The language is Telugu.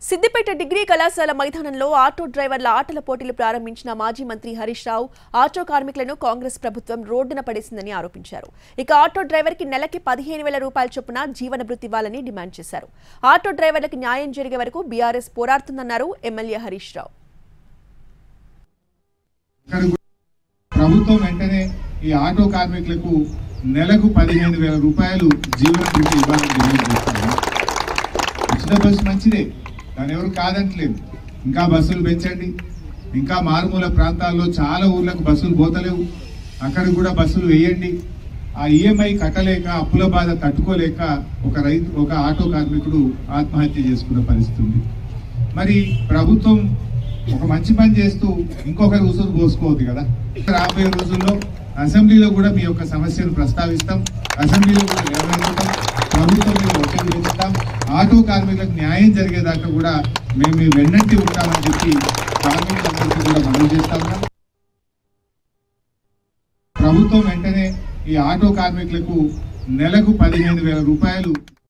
సిద్దిపేట డిగ్రీ కళాశాల మైదానంలో ఆటో డ్రైవర్ల ఆటల పోటీలు ప్రారంభించిన మాజీ మంత్రి హరీష్ రావు ఆటో కార్మికులను కాంగ్రెస్ ప్రభుత్వం రోడ్డున పడేసిందని ఆరోపించారు ఇక ఆటో డ్రైవర్కి నెలకి పదిహేను వేల రూపాయల చొప్పున జీవన భృతి ఇవ్వాలని డిమాండ్ చేశారు ఆటో డ్రైవర్లకు న్యాయం జరిగే వరకు బీఆర్ఎస్ పోరాడుతుందన్నారు ఎమ్మెల్యే హరీష్ రావు ఇక్కడ కూడా ప్రభుత్వం వెంటనే ఈ ఆటో కార్మికులకు నెలకు పదిహేను వేల రూపాయలు జీవన భృతి ఇవ్వాలని డిమాండ్ చేస్తున్నాను ఉచిత బస్సు మంచిదే దాని ఎవరు కాదంటలేదు ఇంకా బస్సులు పెంచండి ఇంకా మారుమూల ప్రాంతాల్లో చాలా ఊర్లకు బస్సులు పోతలేవు అక్కడ కూడా బస్సులు వేయండి ఆ ఈఎంఐ కట్టలేక అప్పుల బాధ తట్టుకోలేక ఒక రైతు ఒక ఆటో కార్మికుడు ఆత్మహత్య చేసుకున్న పరిస్థితి ఉంది మరి ప్రభుత్వం ఒక మంచి పని చేస్తూ ఇంకొకరి ఉసురు పోసుకోవద్దు కదా రాబోయే రోజుల్లో అసెంబ్లీలో కూడా మీ యొక్క సమస్యను ప్రస్తావిస్తాం అసెంబ్లీలో కూడా నెరవేర్చుతాం ప్రభుత్వం మీద ఒత్తిడి పెంచుతాం ఆటో కార్మికులకు న్యాయం జరిగేదాకా కూడా మేము మీ వెన్నంటి ఉంటామని చెప్పి కార్మికులందరికీ కూడా మనవి చేస్తా ఉన్నాం ప్రభుత్వం వెంటనే ఈ ఆటో కార్మికులకు నెలకు పదిహేను వేల రూపాయలు